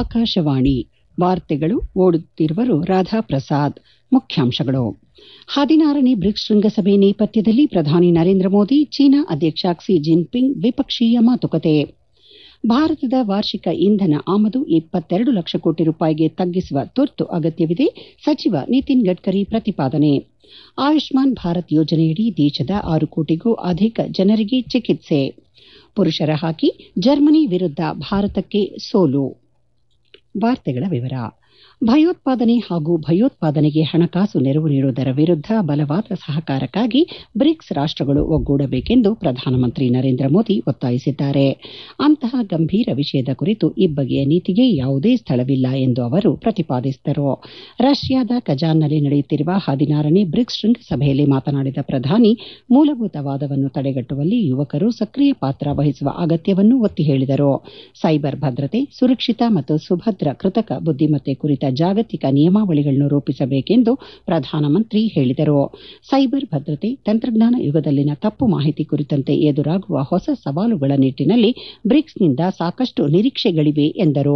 ಆಕಾಶವಾಣಿ ವಾರ್ತೆಗಳು ಓದುತ್ತಿರುವರು ರಾಧಾ ಪ್ರಸಾದ್ ಮುಖ್ಯಾಂಶಗಳು ಹದಿನಾರನೇ ಬ್ರಿಕ್ಸ್ ಶೃಂಗಸಭೆ ನೇಪಥ್ಯದಲ್ಲಿ ಪ್ರಧಾನಿ ನರೇಂದ್ರ ಮೋದಿ ಚೀನಾ ಅಧ್ಯಕ್ಷ ಕ್ಸಿ ಜಿನ್ಪಿಂಗ್ ದ್ವಿಪಕ್ಷೀಯ ಮಾತುಕತೆ ಭಾರತದ ವಾರ್ಷಿಕ ಇಂಧನ ಆಮದು ಇಪ್ಪತ್ತೆರಡು ಲಕ್ಷ ಕೋಟಿ ರೂಪಾಯಿಗೆ ತಗ್ಗಿಸುವ ತುರ್ತು ಅಗತ್ಯವಿದೆ ಸಚಿವ ನಿತಿನ್ ಗಡ್ಕರಿ ಪ್ರತಿಪಾದನೆ ಆಯುಷ್ಮಾನ್ ಭಾರತ್ ಯೋಜನೆಯಡಿ ದೇಶದ ಆರು ಕೋಟಿಗೂ ಅಧಿಕ ಜನರಿಗೆ ಚಿಕಿತ್ಸೆ ಪುರುಷರ ಹಾಕಿ ಜರ್ಮನಿ ವಿರುದ್ಧ ಭಾರತಕ್ಕೆ ಸೋಲು ವಾರ್ತೆಗಳ ವಿವರ ಭಯೋತ್ಪಾದನೆ ಹಾಗೂ ಭಯೋತ್ಪಾದನೆಗೆ ಹಣಕಾಸು ನೆರವು ನೀಡುವುದರ ವಿರುದ್ಧ ಬಲವಾದ ಸಹಕಾರಕ್ಕಾಗಿ ಬ್ರಿಕ್ಸ್ ರಾಷ್ಟಗಳು ಒಗ್ಗೂಡಬೇಕೆಂದು ಪ್ರಧಾನಮಂತ್ರಿ ನರೇಂದ್ರ ಮೋದಿ ಒತ್ತಾಯಿಸಿದ್ದಾರೆ ಅಂತಹ ಗಂಭೀರ ವಿಷಯದ ಕುರಿತು ಇಬ್ಬಗೆಯ ನೀತಿಗೆ ಯಾವುದೇ ಸ್ಥಳವಿಲ್ಲ ಎಂದು ಅವರು ಪ್ರತಿಪಾದಿಸಿದರು ರಷ್ಯಾದ ಕಜಾನ್ನಲ್ಲಿ ನಡೆಯುತ್ತಿರುವ ಹದಿನಾರನೇ ಬ್ರಿಕ್ಸ್ ಶೃಂಗಸಭೆಯಲ್ಲಿ ಮಾತನಾಡಿದ ಪ್ರಧಾನಿ ಮೂಲಭೂತವಾದವನ್ನು ತಡೆಗಟ್ಟುವಲ್ಲಿ ಯುವಕರು ಸಕ್ರಿಯ ಪಾತ್ರ ವಹಿಸುವ ಅಗತ್ಯವನ್ನು ಒತ್ತಿ ಹೇಳಿದರು ಸೈಬರ್ ಭದ್ರತೆ ಸುರಕ್ಷಿತ ಮತ್ತು ಸುಭದ್ರ ಕೃತಕ ಬುದ್ದಿಮತ್ತೆ ಕುರಿತ ಜಾಗತಿಕ ನಿಯಮಾವಳಿಗಳನ್ನು ರೂಪಿಸಬೇಕೆಂದು ಪ್ರಧಾನಮಂತ್ರಿ ಹೇಳಿದರು ಸೈಬರ್ ಭದ್ರತೆ ತಂತ್ರಜ್ಞಾನ ಯುಗದಲ್ಲಿನ ತಪ್ಪು ಮಾಹಿತಿ ಕುರಿತಂತೆ ಎದುರಾಗುವ ಹೊಸ ಸವಾಲುಗಳ ನಿಟ್ಟಿನಲ್ಲಿ ಬ್ರಿಕ್ಸ್ನಿಂದ ಸಾಕಷ್ಟು ನಿರೀಕ್ಷೆಗಳಿವೆ ಎಂದರು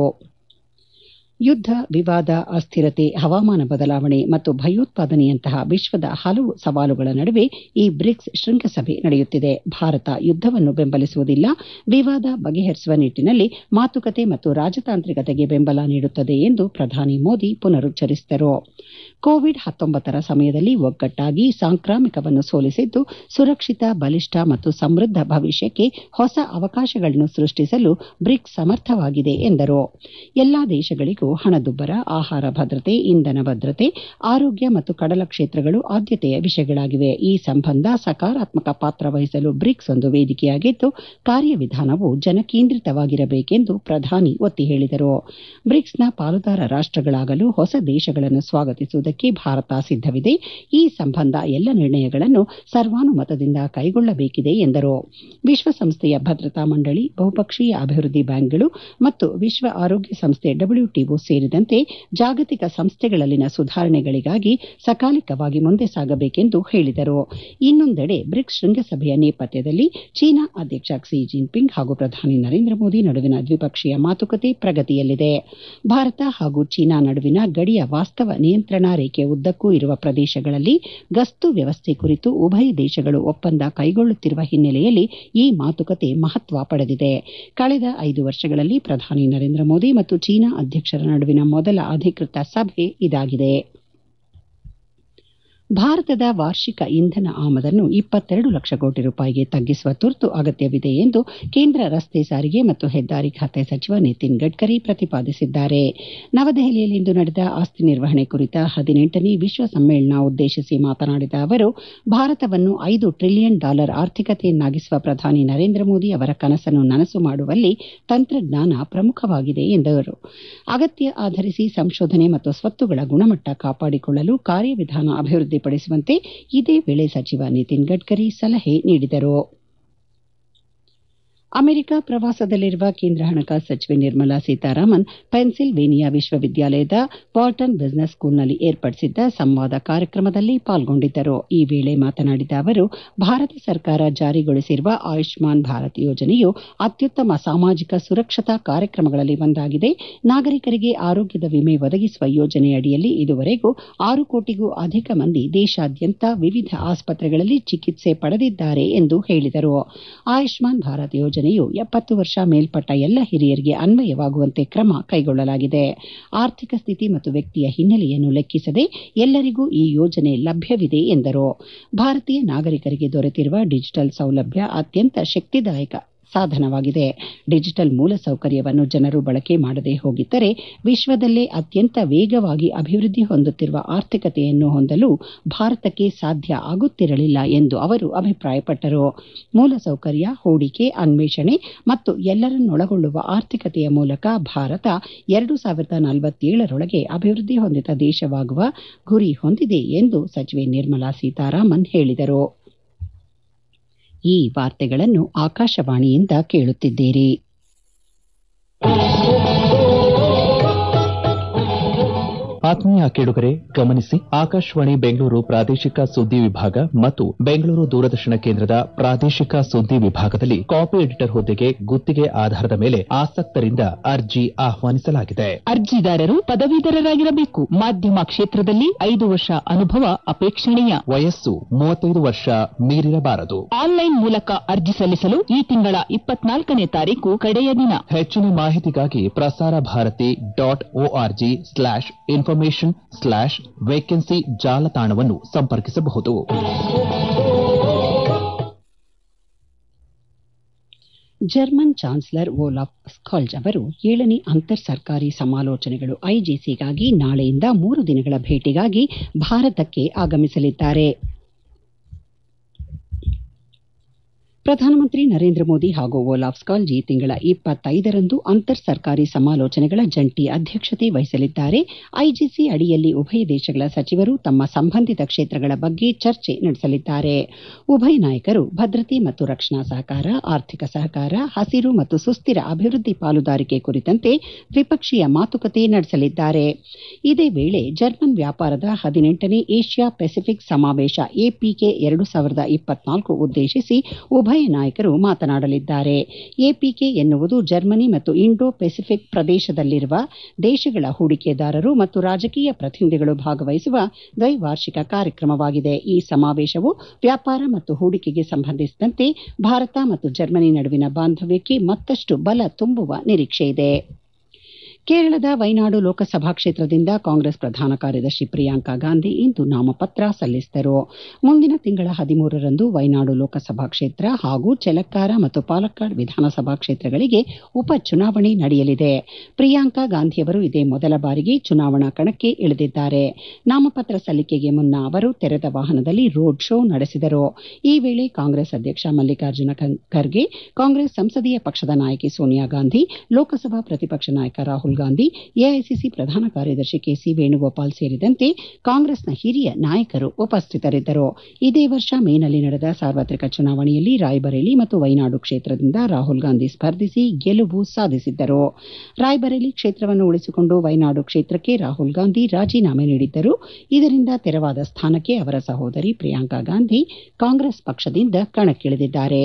ಯುದ್ದ ವಿವಾದ ಅಸ್ಥಿರತೆ ಹವಾಮಾನ ಬದಲಾವಣೆ ಮತ್ತು ಭಯೋತ್ಪಾದನೆಯಂತಹ ವಿಶ್ವದ ಹಲವು ಸವಾಲುಗಳ ನಡುವೆ ಈ ಬ್ರಿಕ್ಸ್ ಶೃಂಗಸಭೆ ನಡೆಯುತ್ತಿದೆ ಭಾರತ ಯುದ್ದವನ್ನು ಬೆಂಬಲಿಸುವುದಿಲ್ಲ ವಿವಾದ ಬಗೆಹರಿಸುವ ನಿಟ್ಟಿನಲ್ಲಿ ಮಾತುಕತೆ ಮತ್ತು ರಾಜತಾಂತ್ರಿಕತೆಗೆ ಬೆಂಬಲ ನೀಡುತ್ತದೆ ಎಂದು ಪ್ರಧಾನಿ ಮೋದಿ ಪುನರುಚ್ಚರಿಸಿದರು ಕೋವಿಡ್ ಹತ್ತೊಂಬತ್ತರ ಸಮಯದಲ್ಲಿ ಒಗ್ಗಟ್ಟಾಗಿ ಸಾಂಕ್ರಾಮಿಕವನ್ನು ಸೋಲಿಸಿದ್ದು ಸುರಕ್ಷಿತ ಬಲಿಷ್ಠ ಮತ್ತು ಸಮೃದ್ಧ ಭವಿಷ್ಯಕ್ಕೆ ಹೊಸ ಅವಕಾಶಗಳನ್ನು ಸೃಷ್ಟಿಸಲು ಬ್ರಿಕ್ಸ್ ಸಮರ್ಥವಾಗಿದೆ ಎಂದರು ಎಲ್ಲಾ ದೇಶಗಳಿಗೂ ಹಣದುಬ್ಬರ ಆಹಾರ ಭದ್ರತೆ ಇಂಧನ ಭದ್ರತೆ ಆರೋಗ್ಯ ಮತ್ತು ಕಡಲ ಕ್ಷೇತ್ರಗಳು ಆದ್ಯತೆಯ ವಿಷಯಗಳಾಗಿವೆ ಈ ಸಂಬಂಧ ಸಕಾರಾತ್ಮಕ ಪಾತ್ರ ವಹಿಸಲು ಬ್ರಿಕ್ಸ್ ಒಂದು ವೇದಿಕೆಯಾಗಿದ್ದು ಕಾರ್ಯವಿಧಾನವು ಜನಕೇಂದ್ರಿತವಾಗಿರಬೇಕೆಂದು ಪ್ರಧಾನಿ ಒತ್ತಿ ಹೇಳಿದರು ಬ್ರಿಕ್ಸ್ನ ಪಾಲುದಾರ ರಾಷ್ಟಗಳಾಗಲು ಹೊಸ ದೇಶಗಳನ್ನು ಸ್ವಾಗತಿಸುವುದಕ್ಕೆ ಭಾರತ ಸಿದ್ದವಿದೆ ಈ ಸಂಬಂಧ ಎಲ್ಲ ನಿರ್ಣಯಗಳನ್ನು ಸರ್ವಾನುಮತದಿಂದ ಕೈಗೊಳ್ಳಬೇಕಿದೆ ಎಂದರು ವಿಶ್ವಸಂಸ್ಥೆಯ ಭದ್ರತಾ ಮಂಡಳಿ ಬಹುಪಕ್ಷೀಯ ಅಭಿವೃದ್ಧಿ ಬ್ಯಾಂಕ್ಗಳು ಮತ್ತು ವಿಶ್ವ ಆರೋಗ್ಯ ಸಂಸ್ಥೆ ಡಬ್ಲ್ಯೂಟಿಒ ಸೇರಿದಂತೆ ಜಾಗತಿಕ ಸಂಸ್ಥೆಗಳಲ್ಲಿನ ಸುಧಾರಣೆಗಳಿಗಾಗಿ ಸಕಾಲಿಕವಾಗಿ ಮುಂದೆ ಸಾಗಬೇಕೆಂದು ಹೇಳಿದರು ಇನ್ನೊಂದೆಡೆ ಬ್ರಿಕ್ಸ್ ಶೃಂಗಸಭೆಯ ನೇಪಥ್ಯದಲ್ಲಿ ಚೀನಾ ಅಧ್ಯಕ್ಷ ಕ್ಸಿ ಜಿನ್ಪಿಂಗ್ ಹಾಗೂ ಪ್ರಧಾನಿ ನರೇಂದ್ರ ಮೋದಿ ನಡುವಿನ ದ್ವಿಪಕ್ಷೀಯ ಮಾತುಕತೆ ಪ್ರಗತಿಯಲ್ಲಿದೆ ಭಾರತ ಹಾಗೂ ಚೀನಾ ನಡುವಿನ ಗಡಿಯ ವಾಸ್ತವ ನಿಯಂತ್ರಣಾ ರೇಖೆಯ ಉದ್ದಕ್ಕೂ ಇರುವ ಪ್ರದೇಶಗಳಲ್ಲಿ ಗಸ್ತು ವ್ಯವಸ್ಥೆ ಕುರಿತು ಉಭಯ ದೇಶಗಳು ಒಪ್ಪಂದ ಕೈಗೊಳ್ಳುತ್ತಿರುವ ಹಿನ್ನೆಲೆಯಲ್ಲಿ ಈ ಮಾತುಕತೆ ಮಹತ್ವ ಪಡೆದಿದೆ ಕಳೆದ ಐದು ವರ್ಷಗಳಲ್ಲಿ ಪ್ರಧಾನಿ ನರೇಂದ್ರ ಮೋದಿ ಮತ್ತು ಚೀನಾ ಅಧ್ಯಕ್ಷರ ನಡುವಿನ ಮೊದಲ ಅಧಿಕೃತ ಸಭೆ ಇದಾಗಿದೆ ಭಾರತದ ವಾರ್ಷಿಕ ಇಂಧನ ಆಮದನ್ನು ಇಪ್ಪತ್ತೆರಡು ಲಕ್ಷ ಕೋಟಿ ರೂಪಾಯಿಗೆ ತಗ್ಗಿಸುವ ತುರ್ತು ಅಗತ್ಯವಿದೆ ಎಂದು ಕೇಂದ್ರ ರಸ್ತೆ ಸಾರಿಗೆ ಮತ್ತು ಹೆದ್ದಾರಿ ಖಾತೆ ಸಚಿವ ನಿತಿನ್ ಗಡ್ಕರಿ ಪ್ರತಿಪಾದಿಸಿದ್ದಾರೆ ನವದೆಹಲಿಯಲ್ಲಿಂದು ನಡೆದ ಆಸ್ತಿ ನಿರ್ವಹಣೆ ಕುರಿತ ಹದಿನೆಂಟನೇ ವಿಶ್ವ ಸಮ್ಮೇಳನ ಉದ್ದೇಶಿಸಿ ಮಾತನಾಡಿದ ಅವರು ಭಾರತವನ್ನು ಐದು ಟ್ರಿಲಿಯನ್ ಡಾಲರ್ ಆರ್ಥಿಕತೆಯನ್ನಾಗಿಸುವ ಪ್ರಧಾನಿ ನರೇಂದ್ರ ಮೋದಿ ಅವರ ಕನಸನ್ನು ನನಸು ಮಾಡುವಲ್ಲಿ ತಂತ್ರಜ್ಞಾನ ಪ್ರಮುಖವಾಗಿದೆ ಎಂದರು ಅಗತ್ಯ ಆಧರಿಸಿ ಸಂಶೋಧನೆ ಮತ್ತು ಸ್ವತ್ತುಗಳ ಗುಣಮಟ್ಟ ಕಾಪಾಡಿಕೊಳ್ಳಲು ಕಾರ್ಯವಿಧಾನ ಅಭಿವೃದ್ಧಿ ಪಡಿಸುವಂತೆ ಇದೇ ವೇಳೆ ಸಚಿವ ನಿತಿನ್ ಗಡ್ಕರಿ ಸಲಹೆ ನೀಡಿದರು ಅಮೆರಿಕ ಪ್ರವಾಸದಲ್ಲಿರುವ ಕೇಂದ್ರ ಹಣಕಾಸು ಸಚಿವೆ ನಿರ್ಮಲಾ ಸೀತಾರಾಮನ್ ಪೆನ್ಸಿಲ್ವೇನಿಯಾ ವಿಶ್ವವಿದ್ಯಾಲಯದ ವಾರ್ಟನ್ ಬಿಸಿನೆಸ್ ಸ್ಕೂಲ್ನಲ್ಲಿ ಏರ್ಪಡಿಸಿದ್ದ ಸಂವಾದ ಕಾರ್ಯಕ್ರಮದಲ್ಲಿ ಪಾಲ್ಗೊಂಡಿದ್ದರು ಈ ವೇಳೆ ಮಾತನಾಡಿದ ಅವರು ಭಾರತ ಸರ್ಕಾರ ಜಾರಿಗೊಳಿಸಿರುವ ಆಯುಷ್ಮಾನ್ ಭಾರತ್ ಯೋಜನೆಯು ಅತ್ಯುತ್ತಮ ಸಾಮಾಜಿಕ ಸುರಕ್ಷತಾ ಕಾರ್ಯಕ್ರಮಗಳಲ್ಲಿ ಒಂದಾಗಿದೆ ನಾಗರಿಕರಿಗೆ ಆರೋಗ್ಯದ ವಿಮೆ ಒದಗಿಸುವ ಯೋಜನೆಯಡಿಯಲ್ಲಿ ಇದುವರೆಗೂ ಆರು ಕೋಟಿಗೂ ಅಧಿಕ ಮಂದಿ ದೇಶಾದ್ಯಂತ ವಿವಿಧ ಆಸ್ಪತ್ರೆಗಳಲ್ಲಿ ಚಿಕಿತ್ಸೆ ಪಡೆದಿದ್ದಾರೆ ಎಂದು ಹೇಳಿದರು ಆಯುಷ್ಮಾನ್ ಭಾರತ್ ಯೋಜನೆ ಯೋಜನೆಯು ಎಪ್ಪತ್ತು ವರ್ಷ ಮೇಲ್ಪಟ್ಟ ಎಲ್ಲ ಹಿರಿಯರಿಗೆ ಅನ್ವಯವಾಗುವಂತೆ ಕ್ರಮ ಕೈಗೊಳ್ಳಲಾಗಿದೆ ಆರ್ಥಿಕ ಸ್ಥಿತಿ ಮತ್ತು ವ್ಯಕ್ತಿಯ ಹಿನ್ನೆಲೆಯನ್ನು ಲೆಕ್ಕಿಸದೆ ಎಲ್ಲರಿಗೂ ಈ ಯೋಜನೆ ಲಭ್ಯವಿದೆ ಎಂದರು ಭಾರತೀಯ ನಾಗರಿಕರಿಗೆ ದೊರೆತಿರುವ ಡಿಜಿಟಲ್ ಸೌಲಭ್ಯ ಅತ್ಯಂತ ಶಕ್ತಿದಾಯಕ ಸಾಧನವಾಗಿದೆ ಡಿಜಿಟಲ್ ಮೂಲಸೌಕರ್ಯವನ್ನು ಜನರು ಬಳಕೆ ಮಾಡದೆ ಹೋಗಿದ್ದರೆ ವಿಶ್ವದಲ್ಲೇ ಅತ್ಯಂತ ವೇಗವಾಗಿ ಅಭಿವೃದ್ಧಿ ಹೊಂದುತ್ತಿರುವ ಆರ್ಥಿಕತೆಯನ್ನು ಹೊಂದಲು ಭಾರತಕ್ಕೆ ಸಾಧ್ಯ ಆಗುತ್ತಿರಲಿಲ್ಲ ಎಂದು ಅವರು ಅಭಿಪ್ರಾಯಪಟ್ಟರು ಮೂಲಸೌಕರ್ಯ ಹೂಡಿಕೆ ಅನ್ವೇಷಣೆ ಮತ್ತು ಎಲ್ಲರನ್ನೊಳಗೊಳ್ಳುವ ಆರ್ಥಿಕತೆಯ ಮೂಲಕ ಭಾರತ ಎರಡು ಸಾವಿರದ ನಲವತ್ತೇಳರೊಳಗೆ ಅಭಿವೃದ್ಧಿ ಹೊಂದಿದ ದೇಶವಾಗುವ ಗುರಿ ಹೊಂದಿದೆ ಎಂದು ಸಚಿವೆ ನಿರ್ಮಲಾ ಸೀತಾರಾಮನ್ ಹೇಳಿದರು ಈ ವಾರ್ತೆಗಳನ್ನು ಆಕಾಶವಾಣಿಯಿಂದ ಕೇಳುತ್ತಿದ್ದೀರಿ ಆತ್ಮೀಯ ಕೇಳುಗರೆ ಗಮನಿಸಿ ಆಕಾಶವಾಣಿ ಬೆಂಗಳೂರು ಪ್ರಾದೇಶಿಕ ಸುದ್ದಿ ವಿಭಾಗ ಮತ್ತು ಬೆಂಗಳೂರು ದೂರದರ್ಶನ ಕೇಂದ್ರದ ಪ್ರಾದೇಶಿಕ ಸುದ್ದಿ ವಿಭಾಗದಲ್ಲಿ ಕಾಪಿ ಎಡಿಟರ್ ಹುದ್ದೆಗೆ ಗುತ್ತಿಗೆ ಆಧಾರದ ಮೇಲೆ ಆಸಕ್ತರಿಂದ ಅರ್ಜಿ ಆಹ್ವಾನಿಸಲಾಗಿದೆ ಅರ್ಜಿದಾರರು ಪದವೀಧರರಾಗಿರಬೇಕು ಮಾಧ್ಯಮ ಕ್ಷೇತ್ರದಲ್ಲಿ ಐದು ವರ್ಷ ಅನುಭವ ಅಪೇಕ್ಷಣೀಯ ವಯಸ್ಸು ಮೂವತ್ತೈದು ವರ್ಷ ಮೀರಿರಬಾರದು ಆನ್ಲೈನ್ ಮೂಲಕ ಅರ್ಜಿ ಸಲ್ಲಿಸಲು ಈ ತಿಂಗಳ ಇಪ್ಪತ್ನಾಲ್ಕನೇ ತಾರೀಕು ಕಡೆಯ ದಿನ ಹೆಚ್ಚಿನ ಮಾಹಿತಿಗಾಗಿ Prasar Bharati dot O R G slash information slash vacancy ಜಾಲತಾಣವನ್ನು ಸಂಪರ್ಕಿಸಬಹುದು ಜರ್ಮನ್ ಚಾನ್ಸಲರ್ ಓಲಾಫ್ ಸ್ಕಾಲ್ಜ್ ಅವರು ಏಳನೇ ಅಂತರ್ ಸರ್ಕಾರಿ ಸಮಾಲೋಚನೆಗಳು ಐಜಿಸಿಗಾಗಿ ನಾಳೆಯಿಂದ ಮೂರು ದಿನಗಳ ಭೇಟಿಗಾಗಿ ಭಾರತಕ್ಕೆ ಆಗಮಿಸಲಿದ್ದಾರೆ ಪ್ರಧಾನಮಂತ್ರಿ ನರೇಂದ್ರ ಮೋದಿ ಹಾಗೂ ಓಲಾಫ್ ಸ್ಕಾಲ್ಜ್ ಈ ತಿಂಗಳ ಇಪ್ಪತ್ತೈದರಂದು ಅಂತರ್ ಸರ್ಕಾರಿ ಸಮಾಲೋಚನೆಗಳ ಜಂಟಿ ಅಧ್ಯಕ್ಷತೆ ವಹಿಸಲಿದ್ದಾರೆ ಐಜಿಸಿ ಅಡಿಯಲ್ಲಿ ಉಭಯ ದೇಶಗಳ ಸಚಿವರು ತಮ್ಮ ಸಂಬಂಧಿತ ಕ್ಷೇತ್ರಗಳ ಬಗ್ಗೆ ಚರ್ಚೆ ನಡೆಸಲಿದ್ದಾರೆ ಉಭಯ ನಾಯಕರು ಭದ್ರತೆ ಮತ್ತು ರಕ್ಷಣಾ ಸಹಕಾರ ಆರ್ಥಿಕ ಸಹಕಾರ ಹಸಿರು ಮತ್ತು ಸುಸ್ಥಿರ ಅಭಿವೃದ್ಧಿ ಪಾಲುದಾರಿಕೆ ಕುರಿತಂತೆ ದ್ವಿಪಕ್ಷೀಯ ಮಾತುಕತೆ ನಡೆಸಲಿದ್ದಾರೆ ಇದೇ ವೇಳೆ ಜರ್ಮನ್ ವ್ಯಾಪಾರದ ಹದಿನೆಂಟನೇ ಏಷ್ಯಾ ಪೆಸಿಫಿಕ್ ಸಮಾವೇಶ ಎಪಿಕೆ ಎರಡು ಸಾವಿರದ ಇಪ್ಪತ್ನಾಲ್ಕು ಉದ್ದೇಶಿಸಿ ಉಭಯ ನಾಯಕರು ಮಾತನಾಡಲಿದ್ದಾರೆ ಎಪಿಕೆ ಎನ್ನುವುದು ಜರ್ಮನಿ ಮತ್ತು ಇಂಡೋ ಪೆಸಿಫಿಕ್ ಪ್ರದೇಶದಲ್ಲಿರುವ ದೇಶಗಳ ಹೂಡಿಕೆದಾರರು ಮತ್ತು ರಾಜಕೀಯ ಪ್ರತಿನಿಧಿಗಳು ಭಾಗವಹಿಸುವ ದ್ವೈವಾರ್ಷಿಕ ಕಾರ್ಯಕ್ರಮವಾಗಿದೆ ಈ ಸಮಾವೇಶವು ವ್ಯಾಪಾರ ಮತ್ತು ಹೂಡಿಕೆಗೆ ಸಂಬಂಧಿಸಿದಂತೆ ಭಾರತ ಮತ್ತು ಜರ್ಮನಿ ನಡುವಿನ ಬಾಂಧವ್ಯಕ್ಕೆ ಮತ್ತಷ್ಟು ಬಲ ತುಂಬುವ ನಿರೀಕ್ಷೆಯಿದೆ ಕೇರಳದ ವೈನಾಡು ಲೋಕಸಭಾ ಕ್ಷೇತ್ರದಿಂದ ಕಾಂಗ್ರೆಸ್ ಪ್ರಧಾನ ಕಾರ್ಯದರ್ಶಿ ಪ್ರಿಯಾಂಕಾ ಗಾಂಧಿ ಇಂದು ನಾಮಪತ್ರ ಸಲ್ಲಿಸಿದರು ಮುಂದಿನ ತಿಂಗಳ ಹದಿಮೂರರಂದು ವೈನಾಡು ಲೋಕಸಭಾ ಕ್ಷೇತ್ರ ಹಾಗೂ ಚೆಲಕ್ಕಾರ ಮತ್ತು ಪಾಲಕ್ಕಾಡ್ ವಿಧಾನಸಭಾ ಕ್ಷೇತ್ರಗಳಿಗೆ ಉಪಚುನಾವಣೆ ನಡೆಯಲಿದೆ ಪ್ರಿಯಾಂಕಾ ಗಾಂಧಿಯವರು ಇದೇ ಮೊದಲ ಬಾರಿಗೆ ಚುನಾವಣಾ ಕಣಕ್ಕೆ ಇಳಿದಿದ್ದಾರೆ ನಾಮಪತ್ರ ಸಲ್ಲಿಕೆಗೆ ಮುನ್ನ ಅವರು ತೆರೆದ ವಾಹನದಲ್ಲಿ ರೋಡ್ ಶೋ ನಡೆಸಿದರು ಈ ವೇಳೆ ಕಾಂಗ್ರೆಸ್ ಅಧ್ಯಕ್ಷ ಮಲ್ಲಿಕಾರ್ಜುನ ಖರ್ಗೆ ಕಾಂಗ್ರೆಸ್ ಸಂಸದೀಯ ಪಕ್ಷದ ನಾಯಕಿ ಸೋನಿಯಾ ಗಾಂಧಿ ಲೋಕಸಭಾ ಪ್ರತಿಪಕ್ಷ ನಾಯಕ ರಾಹುಲ್ ಗಾಂಧಿ ಎಐಸಿಸಿ ಪ್ರಧಾನ ಕಾರ್ಯದರ್ಶಿ ಕೆಸಿ ವೇಣುಗೋಪಾಲ್ ಸೇರಿದಂತೆ ಕಾಂಗ್ರೆಸ್ನ ಹಿರಿಯ ನಾಯಕರು ಉಪಸ್ಥಿತರಿದ್ದರು ಇದೇ ವರ್ಷ ಮೇನಲ್ಲಿ ನಡೆದ ಸಾರ್ವತ್ರಿಕ ಚುನಾವಣೆಯಲ್ಲಿ ರಾಯ್ಬರೇಲಿ ಮತ್ತು ವೈನಾಡು ಕ್ಷೇತ್ರದಿಂದ ರಾಹುಲ್ ಗಾಂಧಿ ಸ್ಪರ್ಧಿಸಿ ಗೆಲುವು ಸಾಧಿಸಿದ್ದರು ರಾಯ್ಬರೇಲಿ ಕ್ಷೇತ್ರವನ್ನು ಉಳಿಸಿಕೊಂಡು ವೈನಾಡು ಕ್ಷೇತ್ರಕ್ಕೆ ರಾಹುಲ್ ಗಾಂಧಿ ರಾಜೀನಾಮೆ ನೀಡಿದ್ದರು ಇದರಿಂದ ತೆರವಾದ ಸ್ಥಾನಕ್ಕೆ ಅವರ ಸಹೋದರಿ ಪ್ರಿಯಾಂಕಾ ಗಾಂಧಿ ಕಾಂಗ್ರೆಸ್ ಪಕ್ಷದಿಂದ ಕಣಕ್ಕಿಳಿದಿದ್ದಾರೆ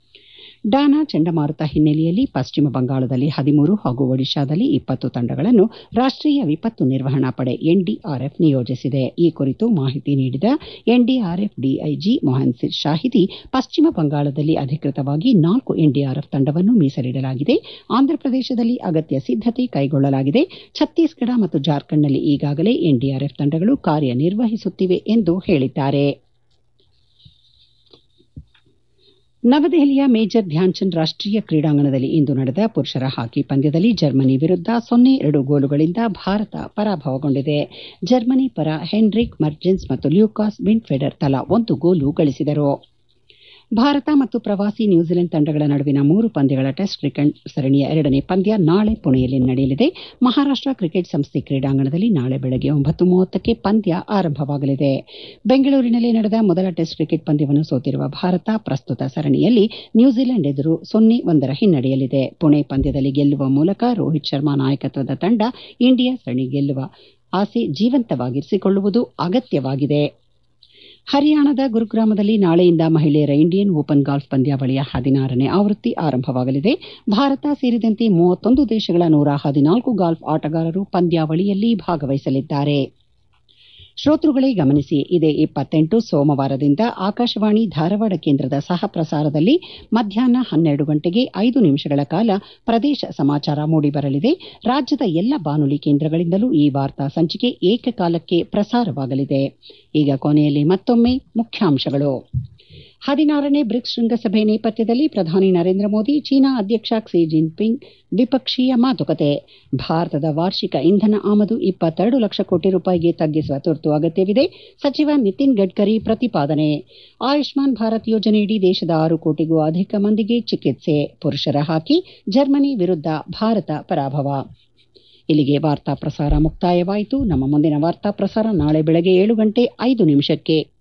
ಡಾನಾ ಚಂಡಮಾರುತ ಹಿನ್ನೆಲೆಯಲ್ಲಿ ಪಶ್ಚಿಮ ಬಂಗಾಳದಲ್ಲಿ ಹದಿಮೂರು ಹಾಗೂ ಒಡಿಶಾದಲ್ಲಿ ಇಪ್ಪತ್ತು ತಂಡಗಳನ್ನು ರಾಷ್ಟೀಯ ವಿಪತ್ತು ನಿರ್ವಹಣಾ ಪಡೆ ಎನ್ಡಿಆರ್ಎಫ್ ನಿಯೋಜಿಸಿದೆ ಈ ಕುರಿತು ಮಾಹಿತಿ ನೀಡಿದ ಎನ್ಡಿಆರ್ಎಫ್ ಡಿಐಜಿ ಮೊಹನ್ ಶಾಹಿದಿ ಪಶ್ಚಿಮ ಬಂಗಾಳದಲ್ಲಿ ಅಧಿಕೃತವಾಗಿ ನಾಲ್ಕು ಎನ್ಡಿಆರ್ಎಫ್ ತಂಡವನ್ನು ಮೀಸಲಿಡಲಾಗಿದೆ ಆಂಧ್ರಪ್ರದೇಶದಲ್ಲಿ ಅಗತ್ಯ ಸಿದ್ದತೆ ಕೈಗೊಳ್ಳಲಾಗಿದೆ ಛತ್ತೀಸ್ಗಢ ಮತ್ತು ಜಾರ್ಖಂಡ್ನಲ್ಲಿ ಈಗಾಗಲೇ ಎನ್ಡಿಆರ್ಎಫ್ ತಂಡಗಳು ಕಾರ್ಯನಿರ್ವಹಿಸುತ್ತಿವೆ ಎಂದು ಹೇಳಿದ್ದಾರೆ ನವದೆಹಲಿಯ ಮೇಜರ್ ಧ್ಯಾನ್ಚಂದ್ ರಾಷ್ಟೀಯ ಕ್ರೀಡಾಂಗಣದಲ್ಲಿ ಇಂದು ನಡೆದ ಪುರುಷರ ಹಾಕಿ ಪಂದ್ಯದಲ್ಲಿ ಜರ್ಮನಿ ವಿರುದ್ಧ ಸೊನ್ನೆ ಎರಡು ಗೋಲುಗಳಿಂದ ಭಾರತ ಪರಾಭವಗೊಂಡಿದೆ ಜರ್ಮನಿ ಪರ ಹೆನ್ರಿಕ್ ಮರ್ಜೆನ್ಸ್ ಮತ್ತು ಲ್ಯೂಕಾಸ್ ಬಿಂಡ್ಫೆಡರ್ ತಲಾ ಒಂದು ಗೋಲು ಗಳಿಸಿದರು ಭಾರತ ಮತ್ತು ಪ್ರವಾಸಿ ನ್ಯೂಜಿಲೆಂಡ್ ತಂಡಗಳ ನಡುವಿನ ಮೂರು ಪಂದ್ಯಗಳ ಟೆಸ್ಟ್ ಕ್ರಿಕೆಟ್ ಸರಣಿಯ ಎರಡನೇ ಪಂದ್ಯ ನಾಳೆ ಪುಣೆಯಲ್ಲಿ ನಡೆಯಲಿದೆ ಮಹಾರಾಷ್ಟ ಕ್ರಿಕೆಟ್ ಸಂಸ್ಥೆ ಕ್ರೀಡಾಂಗಣದಲ್ಲಿ ನಾಳೆ ಬೆಳಗ್ಗೆ ಒಂಬತ್ತು ಮೂವತ್ತಕ್ಕೆ ಪಂದ್ಯ ಆರಂಭವಾಗಲಿದೆ ಬೆಂಗಳೂರಿನಲ್ಲಿ ನಡೆದ ಮೊದಲ ಟೆಸ್ಟ್ ಕ್ರಿಕೆಟ್ ಪಂದ್ಯವನ್ನು ಸೋತಿರುವ ಭಾರತ ಪ್ರಸ್ತುತ ಸರಣಿಯಲ್ಲಿ ನ್ಯೂಜಿಲೆಂಡ್ ಎದುರು ಸೊನ್ನೆ ಒಂದರ ಹಿನ್ನಡೆಯಲ್ಲಿದೆ ಪುಣೆ ಪಂದ್ಯದಲ್ಲಿ ಗೆಲ್ಲುವ ಮೂಲಕ ರೋಹಿತ್ ಶರ್ಮಾ ನಾಯಕತ್ವದ ತಂಡ ಇಂಡಿಯಾ ಸರಣಿ ಗೆಲ್ಲುವ ಆಸೆ ಜೀವಂತವಾಗಿರಿಸಿಕೊಳ್ಳುವುದು ಅಗತ್ಯವಾಗಿದೆ ಹರಿಯಾಣದ ಗುರುಗ್ರಾಮದಲ್ಲಿ ನಾಳೆಯಿಂದ ಮಹಿಳೆಯರ ಇಂಡಿಯನ್ ಓಪನ್ ಗಾಲ್ಫ್ ಪಂದ್ಯಾವಳಿಯ ಹದಿನಾರನೇ ಆವೃತ್ತಿ ಆರಂಭವಾಗಲಿದೆ ಭಾರತ ಸೇರಿದಂತೆ ಮೂವತ್ತೊಂದು ದೇಶಗಳ ನೂರ ಹದಿನಾಲ್ಕು ಗಾಲ್ಫ್ ಆಟಗಾರರು ಪಂದ್ಯಾವಳಿಯಲ್ಲಿ ಭಾಗವಹಿಸಲಿದ್ದಾರೆ ಶ್ರೋತೃಗಳೇ ಗಮನಿಸಿ ಇದೇ ಇಪ್ಪತ್ತೆಂಟು ಸೋಮವಾರದಿಂದ ಆಕಾಶವಾಣಿ ಧಾರವಾಡ ಕೇಂದ್ರದ ಸಹ ಪ್ರಸಾರದಲ್ಲಿ ಮಧ್ಯಾಹ್ನ ಹನ್ನೆರಡು ಗಂಟೆಗೆ ಐದು ನಿಮಿಷಗಳ ಕಾಲ ಪ್ರದೇಶ ಸಮಾಚಾರ ಮೂಡಿಬರಲಿದೆ ರಾಜ್ಯದ ಎಲ್ಲ ಬಾನುಲಿ ಕೇಂದ್ರಗಳಿಂದಲೂ ಈ ವಾರ್ತಾ ಸಂಚಿಕೆ ಏಕಕಾಲಕ್ಕೆ ಪ್ರಸಾರವಾಗಲಿದೆ ಈಗ ಕೊನೆಯಲ್ಲಿ ಮತ್ತೊಮ್ಮೆ ಮುಖ್ಯಾಂಶಗಳು ಹದಿನಾರನೇ ಬ್ರಿಕ್ಸ್ ಶೃಂಗಸಭೆ ನೇಪಥ್ಯದಲ್ಲಿ ಪ್ರಧಾನಿ ನರೇಂದ್ರ ಮೋದಿ ಚೀನಾ ಅಧ್ಯಕ್ಷ ಕ್ಸಿ ಜಿನ್ಪಿಂಗ್ ದ್ವಿಪಕ್ಷೀಯ ಮಾತುಕತೆ ಭಾರತದ ವಾರ್ಷಿಕ ಇಂಧನ ಆಮದು ಇಪ್ಪತ್ತೆರಡು ಲಕ್ಷ ಕೋಟಿ ರೂಪಾಯಿಗೆ ತಗ್ಗಿಸುವ ತುರ್ತು ಅಗತ್ಯವಿದೆ ಸಚಿವ ನಿತಿನ್ ಗಡ್ಕರಿ ಪ್ರತಿಪಾದನೆ ಆಯುಷ್ಮಾನ್ ಭಾರತ್ ಯೋಜನೆಯಡಿ ದೇಶದ ಆರು ಕೋಟಿಗೂ ಅಧಿಕ ಮಂದಿಗೆ ಚಿಕಿತ್ಸೆ ಪುರುಷರ ಹಾಕಿ ಜರ್ಮನಿ ವಿರುದ್ಧ ಭಾರತ ಪರಾಭವ ಇಲ್ಲಿಗೆ ವಾರ್ತಾ ಪ್ರಸಾರ ಮುಕ್ತಾಯವಾಯಿತು ನಮ್ಮ ಮುಂದಿನ ವಾರ್ತಾ ಪ್ರಸಾರ ನಾಳೆ ಬೆಳಗ್ಗೆ ಏಳು ಗಂಟೆ ಐದು ನಿಮಿಷಕ್ಕೆ